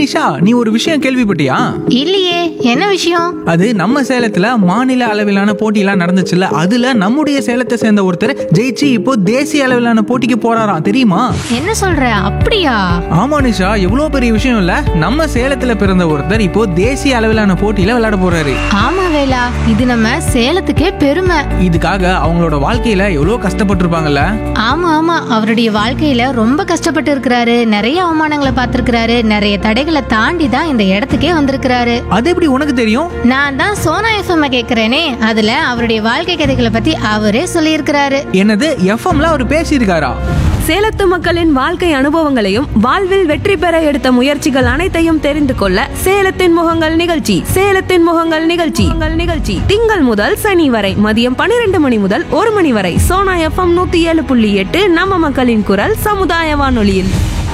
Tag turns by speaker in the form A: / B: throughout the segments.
A: நிஷா நீ ஒரு விஷயம் கேள்விப்பட்டியா
B: இல்லையே என்ன விஷயம்
A: அது நம்ம சேலத்துல மாநில அளவிலான போட்டியெல்லாம் நடந்துச்சுல்ல அதுல நம்முடைய சேலத்தை சேர்ந்த ஒருத்தர் ஜெயிச்சு இப்போ தேசிய அளவிலான போட்டிக்கு போறாராம் தெரியுமா
B: என்ன சொல்ற அப்படியா
A: ஆமா நிஷா எவ்வளவு பெரிய விஷயம் இல்ல நம்ம சேலத்துல பிறந்த ஒருத்தர் இப்போ தேசிய அளவிலான போட்டியில விளையாட போறாரு
B: ஆமா வேலா இது நம்ம சேலத்துக்கே பெருமை
A: இதுக்காக அவங்களோட வாழ்க்கையில எவ்வளவு கஷ்டப்பட்டிருப்பாங்கல்ல
B: ஆமா ஆமா அவருடைய வாழ்க்கையில ரொம்ப கஷ்டப்பட்டு இருக்கிறாரு நிறைய அவமானங்களை பார்த்திருக்கிறாரு நிறைய தடைகளை தாண்டி தான் இந்த இடத்துக்கே வந்திருக்கிறாரு
A: அது எப்படி உனக்கு தெரியும்
B: நான் தான் சோனா எஃப்எம் கேக்குறேனே அதுல அவருடைய வாழ்க்கை கதைகளை பத்தி அவரே சொல்லியிருக்கிறாரு
A: என்னது எஃப்எம்ல அவர் பேசியிருக்காரா
C: சேலத்து மக்களின் வாழ்க்கை அனுபவங்களையும் வாழ்வில் வெற்றி பெற எடுத்த முயற்சிகள் அனைத்தையும் தெரிந்து கொள்ள சேலத்தின் முகங்கள் நிகழ்ச்சி சேலத்தின் முகங்கள் நிகழ்ச்சி உங்கள் நிகழ்ச்சி திங்கள் முதல் சனி வரை மதியம் பன்னிரண்டு மணி முதல் ஒரு மணி வரை சோனா எஃப்எம் நூத்தி ஏழு புள்ளி எட்டு நம்ம மக்களின் குரல் சமுதாய வானொலியில்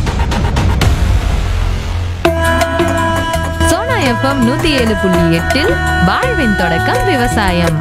D: சோனா எஃப்எம் நூத்தி ஏழு புள்ளி எட்டில் வாழ்வின் தொடக்கம் விவசாயம்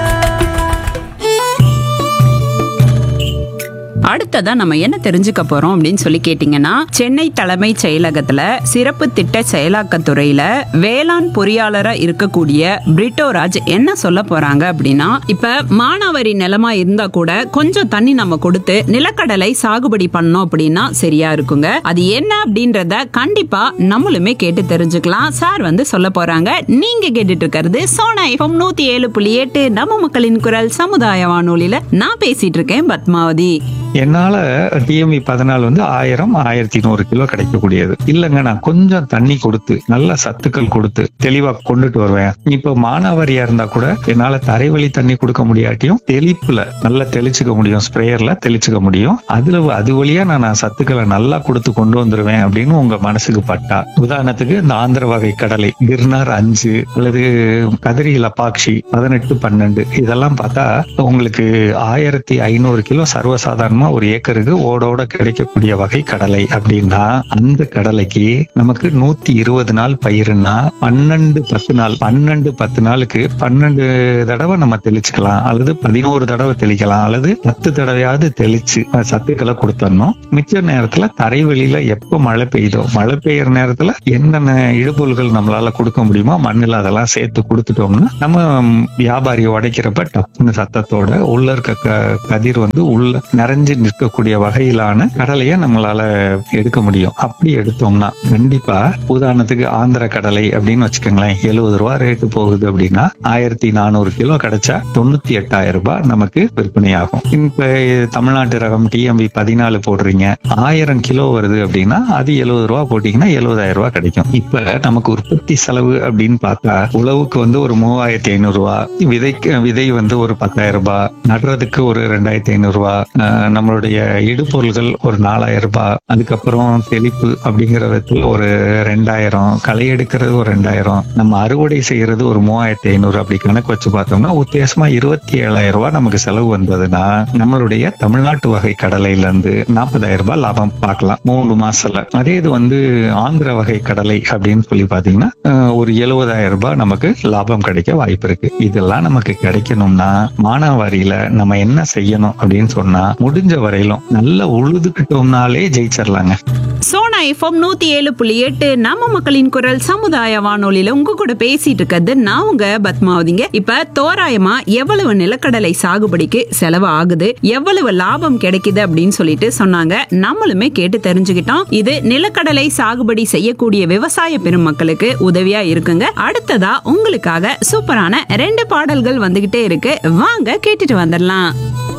E: அடுத்ததா நம்ம என்ன தெரிஞ்சுக்க போறோம் அப்படின்னு சொல்லி கேட்டீங்கன்னா சென்னை தலைமைச் செயலகத்துல சிறப்பு திட்ட செயலாக்கத்துறையில வேளாண் பொறியாளரா இருக்கக்கூடிய பிரிட்டோராஜ் என்ன சொல்ல போறாங்க அப்படின்னா இப்ப மானாவாரி நிலமா இருந்தா கூட கொஞ்சம் தண்ணி நம்ம கொடுத்து நிலக்கடலை சாகுபடி பண்ணோம் அப்படின்னா சரியா இருக்குங்க அது என்ன அப்படின்றத கண்டிப்பா நம்மளுமே கேட்டு தெரிஞ்சுக்கலாம் சார் வந்து சொல்ல போறாங்க நீங்க கேட்டுட்டு இருக்கிறது சோனா எஃப்எம் நூத்தி ஏழு புள்ளி எட்டு நம்ம மக்களின் குரல் சமுதாய வானொலியில நான் பேசிட்டு இருக்கேன் பத்மாவதி
F: என்னால டிஎம்இ பதினாலு வந்து ஆயிரம் ஆயிரத்தி நூறு கிலோ கிடைக்கக்கூடியது இல்லைங்க நான் கொஞ்சம் தண்ணி கொடுத்து நல்ல சத்துக்கள் கொடுத்து தெளிவா கொண்டுட்டு வருவேன் இப்போ மானாவாரியா இருந்தா கூட என்னால தரைவழி தண்ணி கொடுக்க முடியாட்டியும் தெளிப்புல நல்லா தெளிச்சுக்க முடியும் ஸ்ப்ரேயர்ல தெளிச்சுக்க முடியும் அதுல அது வழியா நான் நான் சத்துக்களை நல்லா கொடுத்து கொண்டு வந்துருவேன் அப்படின்னு உங்க மனசுக்கு பட்டா உதாரணத்துக்கு இந்த ஆந்திர வகை கடலை கிர்னார் அஞ்சு அல்லது கதிரி லப்பாக்ஷி பதினெட்டு பன்னெண்டு இதெல்லாம் பார்த்தா உங்களுக்கு ஆயிரத்தி ஐநூறு கிலோ சர்வசாதாரணமா ஒரு ஏக்கருக்கு ஓடோட கிடைக்கக்கூடிய வகை கடலை அப்படின்னா அந்த கடலைக்கு நமக்கு நூத்தி இருபது நாள் பயிருன்னா பன்னெண்டு பத்து நாள் பன்னெண்டு பத்து நாளுக்கு பன்னெண்டு தடவை நம்ம தெளிச்சுக்கலாம் அல்லது பதினோரு தடவை தெளிக்கலாம் அல்லது பத்து தடவையாவது தெளிச்சு அஹ், சத்துக்களை கொடுத்துடணும் மிச்ச நேரத்துல தரைவெளியில எப்ப மழை பெய்யுதோ மழை பெய்யற நேரத்துல என்னென்ன இடுபொருள்கள் நம்மளால கொடுக்க முடியுமோ மண்ணுல அதெல்லாம் சேர்த்து கொடுத்துட்டோம்னா நம்ம ம், வியாபாரி உடைக்கிறப்ப டப்புன்னு சத்தத்தோட உள்ள இருக்க க- கதிர் வந்து உள்ள நிறைஞ்சு நிற்கக்கூடிய வகையிலான கடலையை நம்மளால எடுக்க முடியும் அப்படி எடுத்தோம்னா கண்டிப்பா உதாரணத்துக்கு ஆந்திர கடலை அப்படின்னு வச்சுக்கோங்களேன் எழுபது ரூபா ரேட்டு போகுது அப்படின்னா ஆயிரத்தி நானூறு கிலோ கிடைச்சா தொண்ணூத்தி எட்டாயிரம் ரூபாய் நமக்கு விற்பனையாகும் இப்ப தமிழ்நாட்டு ரகம் டிஎம்பி பதினாலு போடுறீங்க ஆயிரம் கிலோ வருது அப்படின்னா அது எழுபது ரூபா போட்டீங்கன்னா எழுபதாயிரம் ரூபாய் கிடைக்கும் இப்ப நமக்கு உற்பத்தி செலவு அப்படின்னு பார்த்தா உழவுக்கு வந்து ஒரு மூவாயிரத்தி ஐநூறு ரூபா விதைக்கு விதை வந்து ஒரு பத்தாயிரம் ரூபாய் நடுறதுக்கு ஒரு ரெண்டாயிரத்தி ஐநூறு ரூபாய் அஹ் நம்மளுடைய இடுபொருள்கள் ஒரு நாலாயிரம் ரூபாய் அதுக்கப்புறம் தெளிப்பு அப்படிங்கிற விதத்துல ஒரு ரெண்டாயிரம் களை எடுக்கிறது ஒரு ரெண்டாயிரம் நம்ம அறுவடை செய்யறது ஒரு மூவாயிரத்தி ஐநூறு அப்படி கணக்கு வச்சு பார்த்தோம்னா உத்தேசமா இருபத்தி ஏழாயிரம் ரூபாய் நமக்கு செலவு வந்ததுன்னா நம்மளுடைய தமிழ்நாட்டு வகை கடலையில இருந்து நாற்பதாயிரம் ரூபாய் லாபம் பார்க்கலாம் மூணு மாசத்துல அதே இது வந்து ஆந்திர வகை கடலை அப்படின்னு சொல்லி பாத்தீங்கன்னா அஹ், ஒரு எழுபதாயிரம் ரூபாய் நமக்கு லாபம் கிடைக்க வாய்ப்பு இருக்கு இதெல்லாம் நமக்கு கிடைக்கணும்னா மானாவாரியில நம்ம என்ன செய்யணும் அப்படின்னு சொன்னா முடிஞ்ச வரையிலும் நல்லா உழுதுகிட்டோம்னாலே ஜெயிச்சிடலாங்க
E: சோனா எஃப்எம் நூத்தி ஏழு புள்ளி எட்டு நம்ம மக்களின் குரல் சமுதாய வானொலியில உங்க கூட பேசிட்டு இருக்கிறது நான் உங்க பத்மாவதிங்க இப்ப தோராயமா எவ்வளவு நிலக்கடலை சாகுபடிக்கு செலவு ஆகுது எவ்வளவு லாபம் கிடைக்குது அப்படின்னு சொல்லிட்டு சொன்னாங்க நம்மளுமே கேட்டு தெரிஞ்சுக்கிட்டோம் இது நிலக்கடலை சாகுபடி செய்யக்கூடிய விவசாய பெருமக்களுக்கு உதவியா இருக்குங்க அடுத்ததா உங்களுக்காக சூப்பரான ரெண்டு பாடல்கள் வந்துகிட்டே இருக்கு வாங்க கேட்டுட்டு வந்துடலாம்